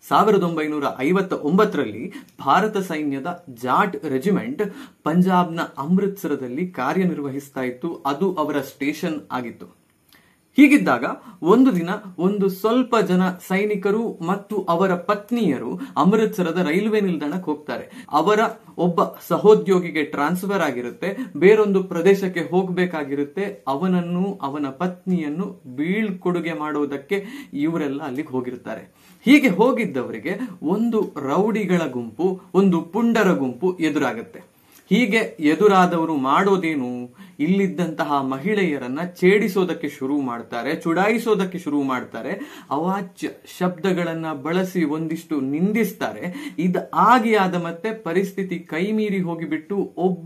ಸಾವಿರದ ಒಂಬೈನೂರ ಐವತ್ತ ಒಂಬತ್ತರಲ್ಲಿ ಭಾರತ ಸೈನ್ಯದ ಜಾಟ್ ರೆಜಿಮೆಂಟ್ ಪಂಜಾಬ್ನ ಅಮೃತ್ಸರದಲ್ಲಿ ಕಾರ್ಯನಿರ್ವಹಿಸ್ತಾ ಇತ್ತು ಅದು ಅವರ ಸ್ಟೇಷನ್ ಆಗಿತ್ತು ಹೀಗಿದ್ದಾಗ ಒಂದು ದಿನ ಒಂದು ಸ್ವಲ್ಪ ಜನ ಸೈನಿಕರು ಮತ್ತು ಅವರ ಪತ್ನಿಯರು ಅಮೃತ್ಸರದ ರೈಲ್ವೆ ನಿಲ್ದಾಣಕ್ಕೆ ಹೋಗ್ತಾರೆ ಅವರ ಒಬ್ಬ ಸಹೋದ್ಯೋಗಿಗೆ ಟ್ರಾನ್ಸ್ಫರ್ ಆಗಿರುತ್ತೆ ಬೇರೊಂದು ಪ್ರದೇಶಕ್ಕೆ ಹೋಗ್ಬೇಕಾಗಿರುತ್ತೆ ಅವನನ್ನು ಅವನ ಪತ್ನಿಯನ್ನು ಬೀಳ್ಕೊಡುಗೆ ಮಾಡೋದಕ್ಕೆ ಇವರೆಲ್ಲ ಅಲ್ಲಿಗೆ ಹೋಗಿರ್ತಾರೆ ಹೀಗೆ ಹೋಗಿದ್ದವರಿಗೆ ಒಂದು ರೌಡಿಗಳ ಗುಂಪು ಒಂದು ಪುಂಡರ ಗುಂಪು ಎದುರಾಗುತ್ತೆ ಹೀಗೆ ಎದುರಾದವರು ಮಾಡೋದೇನು ಇಲ್ಲಿದ್ದಂತಹ ಮಹಿಳೆಯರನ್ನ ಛೇಡಿಸೋದಕ್ಕೆ ಶುರು ಮಾಡ್ತಾರೆ ಚುಡಾಯಿಸೋದಕ್ಕೆ ಶುರು ಮಾಡ್ತಾರೆ ಅವಾಚ್ಯ ಶಬ್ದಗಳನ್ನ ಬಳಸಿ ಒಂದಿಷ್ಟು ನಿಂದಿಸ್ತಾರೆ ಇದ ಆಗಿ ಆದ ಮತ್ತೆ ಪರಿಸ್ಥಿತಿ ಕೈಮೀರಿ ಹೋಗಿಬಿಟ್ಟು ಒಬ್ಬ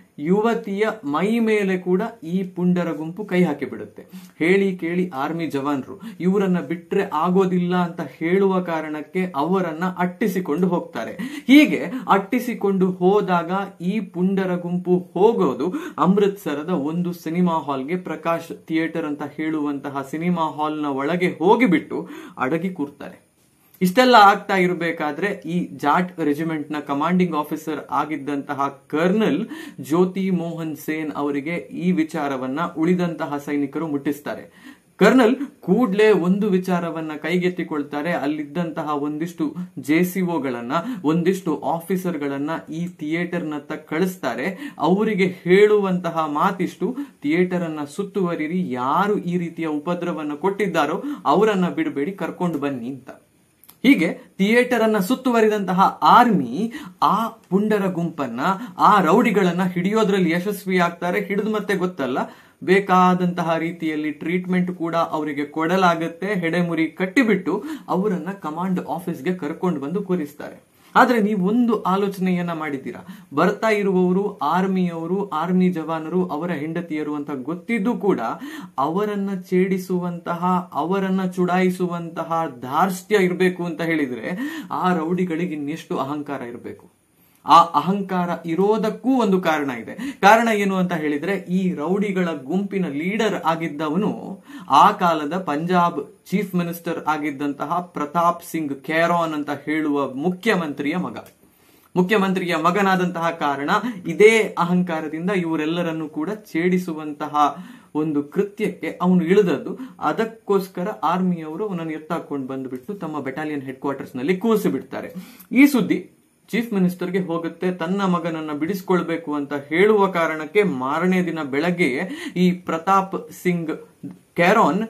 ಯುವತಿಯ ಮೈ ಮೇಲೆ ಕೂಡ ಈ ಪುಂಡರ ಗುಂಪು ಕೈ ಹಾಕಿ ಬಿಡುತ್ತೆ ಹೇಳಿ ಕೇಳಿ ಆರ್ಮಿ ಜವಾನರು ಇವರನ್ನ ಬಿಟ್ರೆ ಆಗೋದಿಲ್ಲ ಅಂತ ಹೇಳುವ ಕಾರಣಕ್ಕೆ ಅವರನ್ನ ಅಟ್ಟಿಸಿಕೊಂಡು ಹೋಗ್ತಾರೆ ಹೀಗೆ ಅಟ್ಟಿಸಿಕೊಂಡು ಹೋದಾಗ ಈ ಪುಂಡರ ಗುಂಪು ಹೋಗೋದು ಅಮೃತ್ಸರದ ಒಂದು ಸಿನಿಮಾ ಹಾಲ್ಗೆ ಪ್ರಕಾಶ್ ಥಿಯೇಟರ್ ಅಂತ ಹೇಳುವಂತಹ ಸಿನಿಮಾ ಹಾಲ್ನ ಒಳಗೆ ಹೋಗಿಬಿಟ್ಟು ಅಡಗಿ ಕೂರ್ತಾರೆ ಇಷ್ಟೆಲ್ಲ ಆಗ್ತಾ ಇರಬೇಕಾದ್ರೆ ಈ ಜಾಟ್ ರೆಜಿಮೆಂಟ್ ನ ಕಮಾಂಡಿಂಗ್ ಆಫೀಸರ್ ಆಗಿದ್ದಂತಹ ಕರ್ನಲ್ ಜ್ಯೋತಿ ಮೋಹನ್ ಸೇನ್ ಅವರಿಗೆ ಈ ವಿಚಾರವನ್ನ ಉಳಿದಂತಹ ಸೈನಿಕರು ಮುಟ್ಟಿಸ್ತಾರೆ ಕರ್ನಲ್ ಕೂಡ್ಲೆ ಒಂದು ವಿಚಾರವನ್ನ ಕೈಗೆತ್ತಿಕೊಳ್ತಾರೆ ಅಲ್ಲಿದ್ದಂತಹ ಒಂದಿಷ್ಟು ಜೆ ಗಳನ್ನ ಒಂದಿಷ್ಟು ಆಫೀಸರ್ ಗಳನ್ನ ಈ ಥಿಯೇಟರ್ ನತ್ತ ಕಳಿಸ್ತಾರೆ ಅವರಿಗೆ ಹೇಳುವಂತಹ ಮಾತಿಷ್ಟು ಥಿಯೇಟರ್ ಅನ್ನ ಸುತ್ತುವರಿರಿ ಯಾರು ಈ ರೀತಿಯ ಉಪದ್ರವನ್ನ ಕೊಟ್ಟಿದ್ದಾರೋ ಅವರನ್ನ ಬಿಡಬೇಡಿ ಕರ್ಕೊಂಡು ಬನ್ನಿ ಅಂತ ಹೀಗೆ ಥಿಯೇಟರ್ ಅನ್ನ ಸುತ್ತುವರಿದಂತಹ ಆರ್ಮಿ ಆ ಪುಂಡರ ಗುಂಪನ್ನ ಆ ರೌಡಿಗಳನ್ನ ಹಿಡಿಯೋದ್ರಲ್ಲಿ ಯಶಸ್ವಿ ಆಗ್ತಾರೆ ಹಿಡಿದು ಮತ್ತೆ ಗೊತ್ತಲ್ಲ ಬೇಕಾದಂತಹ ರೀತಿಯಲ್ಲಿ ಟ್ರೀಟ್ಮೆಂಟ್ ಕೂಡ ಅವರಿಗೆ ಕೊಡಲಾಗುತ್ತೆ ಹೆಡೆಮುರಿ ಕಟ್ಟಿಬಿಟ್ಟು ಅವರನ್ನ ಕಮಾಂಡ್ ಆಫೀಸ್ಗೆ ಕರ್ಕೊಂಡು ಬಂದು ಕೂರಿಸ್ತಾರೆ ಆದ್ರೆ ನೀವು ಒಂದು ಆಲೋಚನೆಯನ್ನ ಮಾಡಿದ್ದೀರಾ ಬರ್ತಾ ಇರುವವರು ಆರ್ಮಿಯವರು ಆರ್ಮಿ ಜವಾನರು ಅವರ ಹೆಂಡತಿಯರು ಅಂತ ಗೊತ್ತಿದ್ದು ಕೂಡ ಅವರನ್ನ ಛೇಡಿಸುವಂತಹ ಅವರನ್ನ ಚುಡಾಯಿಸುವಂತಹ ಧಾರ್ಷ್ಟ್ಯ ಇರಬೇಕು ಅಂತ ಹೇಳಿದ್ರೆ ಆ ರೌಡಿಗಳಿಗೆ ಇನ್ನೆಷ್ಟು ಅಹಂಕಾರ ಇರಬೇಕು ಆ ಅಹಂಕಾರ ಇರೋದಕ್ಕೂ ಒಂದು ಕಾರಣ ಇದೆ ಕಾರಣ ಏನು ಅಂತ ಹೇಳಿದ್ರೆ ಈ ರೌಡಿಗಳ ಗುಂಪಿನ ಲೀಡರ್ ಆಗಿದ್ದವನು ಆ ಕಾಲದ ಪಂಜಾಬ್ ಚೀಫ್ ಮಿನಿಸ್ಟರ್ ಆಗಿದ್ದಂತಹ ಪ್ರತಾಪ್ ಸಿಂಗ್ ಖೇರಾನ್ ಅಂತ ಹೇಳುವ ಮುಖ್ಯಮಂತ್ರಿಯ ಮಗ ಮುಖ್ಯಮಂತ್ರಿಯ ಮಗನಾದಂತಹ ಕಾರಣ ಇದೇ ಅಹಂಕಾರದಿಂದ ಇವರೆಲ್ಲರನ್ನು ಕೂಡ ಛೇಡಿಸುವಂತಹ ಒಂದು ಕೃತ್ಯಕ್ಕೆ ಅವನು ಇಳಿದದ್ದು ಅದಕ್ಕೋಸ್ಕರ ಆರ್ಮಿಯವರು ಅವನನ್ನು ಎತ್ತಾಕೊಂಡು ಬಂದುಬಿಟ್ಟು ತಮ್ಮ ಬೆಟಾಲಿಯನ್ ಹೆಡ್ ಕ್ವಾರ್ಟರ್ಸ್ ನಲ್ಲಿ ಕೂರಿಸಿ ಬಿಡ್ತಾರೆ ಈ ಸುದ್ದಿ ಚೀಫ್ ಮಿನಿಸ್ಟರ್ಗೆ ಹೋಗುತ್ತೆ ತನ್ನ ಮಗನನ್ನ ಬಿಡಿಸ್ಕೊಳ್ಬೇಕು ಅಂತ ಹೇಳುವ ಕಾರಣಕ್ಕೆ ಮಾರನೇ ದಿನ ಬೆಳಗ್ಗೆಯೇ ಈ ಪ್ರತಾಪ್ ಸಿಂಗ್ ಕ್ಯಾರಾನ್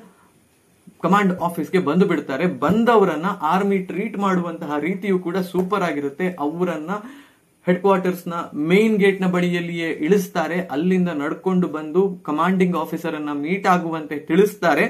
ಕಮಾಂಡ್ ಆಫೀಸ್ಗೆ ಬಂದು ಬಿಡ್ತಾರೆ ಬಂದವರನ್ನ ಆರ್ಮಿ ಟ್ರೀಟ್ ಮಾಡುವಂತಹ ರೀತಿಯು ಕೂಡ ಸೂಪರ್ ಆಗಿರುತ್ತೆ ಅವರನ್ನ ಹೆಡ್ ಕ್ವಾರ್ಟರ್ಸ್ ನ ಮೇನ್ ಗೇಟ್ ನ ಬಳಿಯಲ್ಲಿಯೇ ಇಳಿಸ್ತಾರೆ ಅಲ್ಲಿಂದ ನಡ್ಕೊಂಡು ಬಂದು ಕಮಾಂಡಿಂಗ್ ಆಫೀಸರ್ ಅನ್ನ ಮೀಟ್ ಆಗುವಂತೆ ತಿಳಿಸ್ತಾರೆ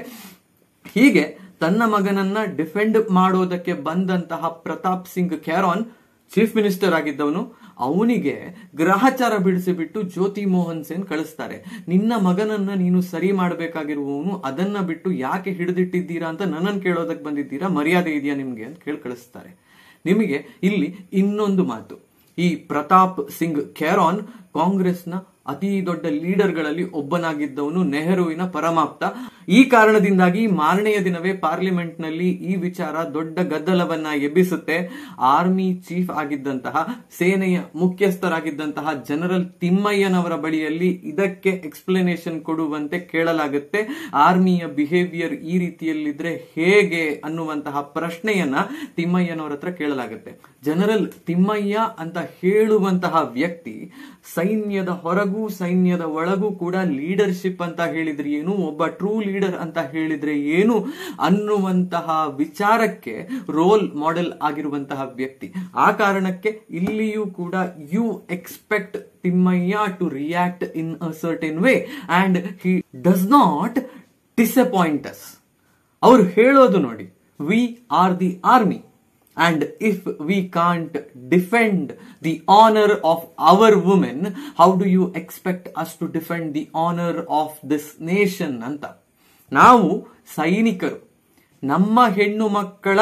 ಹೀಗೆ ತನ್ನ ಮಗನನ್ನ ಡಿಫೆಂಡ್ ಮಾಡೋದಕ್ಕೆ ಬಂದಂತಹ ಪ್ರತಾಪ್ ಸಿಂಗ್ ಕ್ಯಾರಾನ್ ಚೀಫ್ ಮಿನಿಸ್ಟರ್ ಆಗಿದ್ದವನು ಅವನಿಗೆ ಗ್ರಹಚಾರ ಬಿಡಿಸಿಬಿಟ್ಟು ಜ್ಯೋತಿ ಮೋಹನ್ ಸೇನ್ ಕಳಿಸ್ತಾರೆ ನಿನ್ನ ಮಗನನ್ನ ನೀನು ಸರಿ ಮಾಡಬೇಕಾಗಿರುವವನು ಅದನ್ನ ಬಿಟ್ಟು ಯಾಕೆ ಹಿಡಿದಿಟ್ಟಿದ್ದೀರಾ ಅಂತ ನನ್ನನ್ನು ಕೇಳೋದಕ್ಕೆ ಬಂದಿದ್ದೀರಾ ಮರ್ಯಾದೆ ಇದೆಯಾ ನಿಮ್ಗೆ ಅಂತ ಕೇಳಿ ಕಳಿಸ್ತಾರೆ ನಿಮಗೆ ಇಲ್ಲಿ ಇನ್ನೊಂದು ಮಾತು ಈ ಪ್ರತಾಪ್ ಸಿಂಗ್ ಖೇರಾನ್ ಕಾಂಗ್ರೆಸ್ನ ಅತಿ ದೊಡ್ಡ ಲೀಡರ್ಗಳಲ್ಲಿ ಒಬ್ಬನಾಗಿದ್ದವನು ನೆಹರುವಿನ ಪರಮಾಪ್ತ ಈ ಕಾರಣದಿಂದಾಗಿ ಮಾರನೆಯ ದಿನವೇ ಪಾರ್ಲಿಮೆಂಟ್ ನಲ್ಲಿ ಈ ವಿಚಾರ ದೊಡ್ಡ ಗದ್ದಲವನ್ನ ಎಬ್ಬಿಸುತ್ತೆ ಆರ್ಮಿ ಚೀಫ್ ಆಗಿದ್ದಂತಹ ಸೇನೆಯ ಮುಖ್ಯಸ್ಥರಾಗಿದ್ದಂತಹ ಜನರಲ್ ತಿಮ್ಮಯ್ಯನವರ ಬಳಿಯಲ್ಲಿ ಇದಕ್ಕೆ ಎಕ್ಸ್ಪ್ಲನೇಷನ್ ಕೊಡುವಂತೆ ಕೇಳಲಾಗುತ್ತೆ ಆರ್ಮಿಯ ಬಿಹೇವಿಯರ್ ಈ ರೀತಿಯಲ್ಲಿದ್ರೆ ಹೇಗೆ ಅನ್ನುವಂತಹ ಪ್ರಶ್ನೆಯನ್ನ ತಿಮ್ಮಯ್ಯನವರ ಹತ್ರ ಕೇಳಲಾಗುತ್ತೆ ಜನರಲ್ ತಿಮ್ಮಯ್ಯ ಅಂತ ಹೇಳುವಂತಹ ವ್ಯಕ್ತಿ ಸೈನ್ಯದ ಹೊರಗೂ ಸೈನ್ಯದ ಒಳಗೂ ಕೂಡ ಲೀಡರ್ಶಿಪ್ ಅಂತ ಹೇಳಿದ್ರೆ ಏನು ಒಬ್ಬ ಟ್ರೂ ಲೀಡರ್ ಅಂತ ಹೇಳಿದ್ರೆ ಏನು ಅನ್ನುವಂತಹ ವಿಚಾರಕ್ಕೆ ರೋಲ್ ಮಾಡೆಲ್ ಆಗಿರುವಂತಹ ವ್ಯಕ್ತಿ ಆ ಕಾರಣಕ್ಕೆ ಇಲ್ಲಿಯೂ ಕೂಡ you expect Thimayya to react in a certain way and he does not disappoint us ಅವರು ಹೇಳೋದು ನೋಡಿ we are the army and if we can't defend the honor of our women how do you expect us to defend the honor of this nation ಅಂತ ನಾವು ಸೈನಿಕರು ನಮ್ಮ ಹೆಣ್ಣು ಮಕ್ಕಳ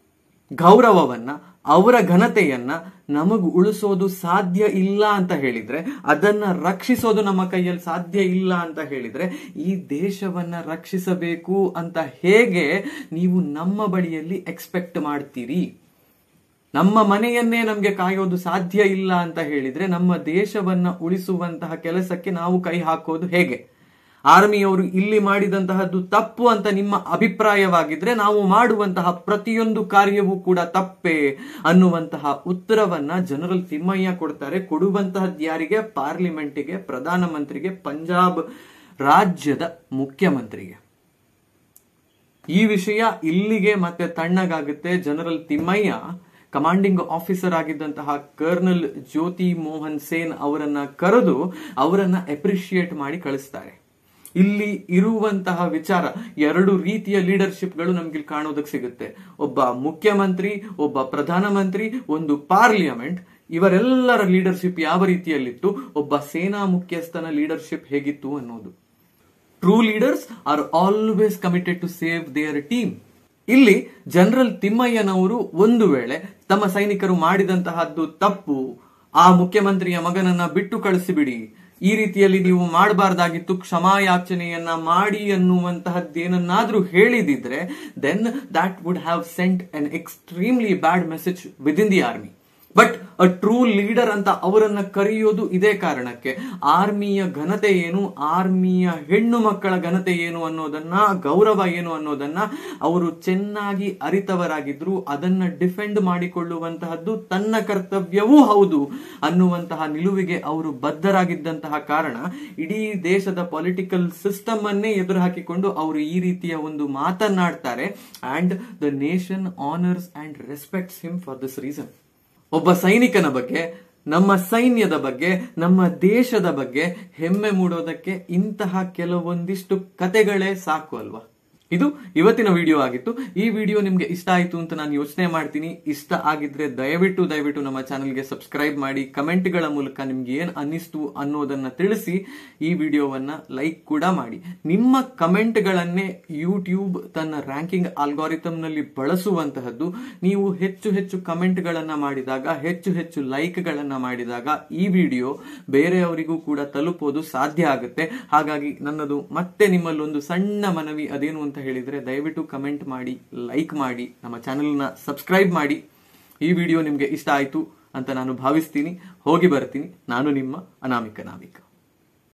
ಗೌರವವನ್ನ ಅವರ ಘನತೆಯನ್ನ ನಮಗ್ ಉಳಿಸೋದು ಸಾಧ್ಯ ಇಲ್ಲ ಅಂತ ಹೇಳಿದ್ರೆ ಅದನ್ನ ರಕ್ಷಿಸೋದು ನಮ್ಮ ಕೈಯಲ್ಲಿ ಸಾಧ್ಯ ಇಲ್ಲ ಅಂತ ಹೇಳಿದ್ರೆ ಈ ದೇಶವನ್ನ ರಕ್ಷಿಸಬೇಕು ಅಂತ ಹೇಗೆ ನೀವು ನಮ್ಮ ಬಳಿಯಲ್ಲಿ ಎಕ್ಸ್ಪೆಕ್ಟ್ ಮಾಡ್ತೀರಿ ನಮ್ಮ ಮನೆಯನ್ನೇ ನಮ್ಗೆ ಕಾಯೋದು ಸಾಧ್ಯ ಇಲ್ಲ ಅಂತ ಹೇಳಿದ್ರೆ ನಮ್ಮ ದೇಶವನ್ನ ಉಳಿಸುವಂತಹ ಕೆಲಸಕ್ಕೆ ನಾವು ಕೈ ಹಾಕೋದು ಹೇಗೆ ಆರ್ಮಿಯವರು ಇಲ್ಲಿ ಮಾಡಿದಂತಹದ್ದು ತಪ್ಪು ಅಂತ ನಿಮ್ಮ ಅಭಿಪ್ರಾಯವಾಗಿದ್ರೆ ನಾವು ಮಾಡುವಂತಹ ಪ್ರತಿಯೊಂದು ಕಾರ್ಯವೂ ಕೂಡ ತಪ್ಪೇ ಅನ್ನುವಂತಹ ಉತ್ತರವನ್ನ ಜನರಲ್ ತಿಮ್ಮಯ್ಯ ಕೊಡ್ತಾರೆ ಕೊಡುವಂತಹದ್ದು ಯಾರಿಗೆ ಪಾರ್ಲಿಮೆಂಟಿಗೆ ಪ್ರಧಾನಮಂತ್ರಿಗೆ ಪಂಜಾಬ್ ರಾಜ್ಯದ ಮುಖ್ಯಮಂತ್ರಿಗೆ ಈ ವಿಷಯ ಇಲ್ಲಿಗೆ ಮತ್ತೆ ತಣ್ಣಗಾಗುತ್ತೆ ಜನರಲ್ ತಿಮ್ಮಯ್ಯ ಕಮಾಂಡಿಂಗ್ ಆಫೀಸರ್ ಆಗಿದ್ದಂತಹ ಕರ್ನಲ್ ಜ್ಯೋತಿ ಮೋಹನ್ ಸೇನ್ ಅವರನ್ನ ಕರೆದು ಅವರನ್ನ ಅಪ್ರಿಶಿಯೇಟ್ ಮಾಡಿ ಕಳಿಸ್ತಾರೆ ಇಲ್ಲಿ ಇರುವಂತಹ ವಿಚಾರ ಎರಡು ರೀತಿಯ ಲೀಡರ್ಶಿಪ್ಗಳು ನಮ್ಗೆ ಕಾಣೋದಕ್ಕೆ ಸಿಗುತ್ತೆ ಒಬ್ಬ ಮುಖ್ಯಮಂತ್ರಿ ಒಬ್ಬ ಪ್ರಧಾನಮಂತ್ರಿ ಒಂದು ಪಾರ್ಲಿಮೆಂಟ್ ಇವರೆಲ್ಲರ ಲೀಡರ್ಶಿಪ್ ಯಾವ ರೀತಿಯಲ್ಲಿತ್ತು ಒಬ್ಬ ಸೇನಾ ಮುಖ್ಯಸ್ಥನ ಲೀಡರ್ಶಿಪ್ ಹೇಗಿತ್ತು ಅನ್ನೋದು true leaders are always committed to save their team ಇಲ್ಲಿ ಜನರಲ್ ತಿಮ್ಮಯ್ಯನವರು ಒಂದು ವೇಳೆ ತಮ್ಮ ಸೈನಿಕರು ಮಾಡಿದಂತಹದ್ದು ತಪ್ಪು ಆ ಮುಖ್ಯಮಂತ್ರಿಯ ಮಗನನ್ನ ಬಿಟ್ಟು ಕಳಿಸಿಬಿಡಿ ಈ ರೀತಿಯಲ್ಲಿ ನೀವು ಮಾಡಬಾರ್ದಾಗಿತ್ತು ಕ್ಷಮಾಯಾಚನೆಯನ್ನ ಮಾಡಿ ಅನ್ನುವಂತಹದ್ದೇನನ್ನಾದ್ರೂ ಹೇಳಿದಿದ್ರೆ then that would have sent an extremely bad message within the army but a true leader ಅಂತ ಅವರನ್ನ ಕರೆಯೋದು ಇದೇ ಕಾರಣಕ್ಕೆ ಆರ್ಮಿಯ ಘನತೆ ಏನು ಆರ್ಮಿಯ ಹೆಣ್ಣು ಮಕ್ಕಳ ಘನತೆ ಏನು ಅನ್ನೋದನ್ನ ಗೌರವ ಏನು ಅನ್ನೋದನ್ನ ಅವರು ಚೆನ್ನಾಗಿ ಅರಿತವರಾಗಿದ್ರು ಅದನ್ನ ಡಿಫೆಂಡ್ ಮಾಡಿಕೊಳ್ಳುವಂತಹದ್ದು ತನ್ನ ಕರ್ತವ್ಯವೂ ಹೌದು ಅನ್ನುವಂತಹ ನಿಲುವಿಗೆ ಅವರು ಬದ್ಧರಾಗಿದ್ದಂತಹ ಕಾರಣ ಇಡೀ ದೇಶದ ಪೊಲಿಟಿಕಲ್ ಸಿಸ್ಟಮ್ ಅನ್ನೇ ಎದುರು ಹಾಕಿಕೊಂಡು ಅವರು ಈ ರೀತಿಯ ಒಂದು ಮಾತನಾಡ್ತಾರೆ and the nation honours and respects him for this reason ಒಬ್ಬ ಸೈನಿಕನ ಬಗ್ಗೆ ನಮ್ಮ ಸೈನ್ಯದ ಬಗ್ಗೆ ನಮ್ಮ ದೇಶದ ಬಗ್ಗೆ ಹೆಮ್ಮೆ ಮೂಡೋದಕ್ಕೆ ಇಂತಹ ಕೆಲವೊಂದಿಷ್ಟು ಕತೆಗಳೇ ಸಾಕು ಅಲ್ವಾ ಇದು ಇವತ್ತಿನ ವಿಡಿಯೋ ಆಗಿತ್ತು ಈ ವಿಡಿಯೋ ನಿಮ್ಗೆ ಇಷ್ಟ ಆಯ್ತು ಅಂತ ನಾನು ಯೋಚನೆ ಮಾಡ್ತೀನಿ ಇಷ್ಟ ಆಗಿದ್ರೆ ದಯವಿಟ್ಟು ದಯವಿಟ್ಟು ನಮ್ಮ ಚಾನೆಲ್ಗೆ ಸಬ್ಸ್ಕ್ರೈಬ್ ಮಾಡಿ ಕಮೆಂಟ್ಗಳ ಮೂಲಕ ನಿಮ್ಗೆ ಏನ್ ಅನ್ನಿಸ್ತು ಅನ್ನೋದನ್ನ ತಿಳಿಸಿ ಈ ವಿಡಿಯೋವನ್ನ ಲೈಕ್ ಕೂಡ ಮಾಡಿ ನಿಮ್ಮ ಕಮೆಂಟ್ಗಳನ್ನೇ ಯೂಟ್ಯೂಬ್ ತನ್ನ ರ್ಯಾಂಕಿಂಗ್ ಆಲ್ಗಾರಿಥಮ್ ನಲ್ಲಿ ಬಳಸುವಂತಹದ್ದು ನೀವು ಹೆಚ್ಚು ಹೆಚ್ಚು ಕಮೆಂಟ್ಗಳನ್ನ ಮಾಡಿದಾಗ ಹೆಚ್ಚು ಹೆಚ್ಚು ಲೈಕ್ಗಳನ್ನ ಮಾಡಿದಾಗ ಈ ವಿಡಿಯೋ ಬೇರೆಯವರಿಗೂ ಕೂಡ ತಲುಪೋದು ಸಾಧ್ಯ ಆಗುತ್ತೆ ಹಾಗಾಗಿ ನನ್ನದು ಮತ್ತೆ ನಿಮ್ಮಲ್ಲಿ ಒಂದು ಸಣ್ಣ ಮನವಿ ಅದೇನು ಅಂತ ಹೇಳಿದ್ರೆ ದಯವಿಟ್ಟು ಕಮೆಂಟ್ ಮಾಡಿ ಲೈಕ್ ಮಾಡಿ ನಮ್ಮ ಚಾನೆಲ್ನ ಸಬ್ಸ್ಕ್ರೈಬ್ ಮಾಡಿ ಈ ವಿಡಿಯೋ ನಿಮ್ಗೆ ಇಷ್ಟ ಆಯ್ತು ಅಂತ ನಾನು ಭಾವಿಸ್ತೀನಿ ಹೋಗಿ ಬರ್ತೀನಿ ನಾನು ನಿಮ್ಮ ಅನಾಮಿಕ ನಾವಿಕ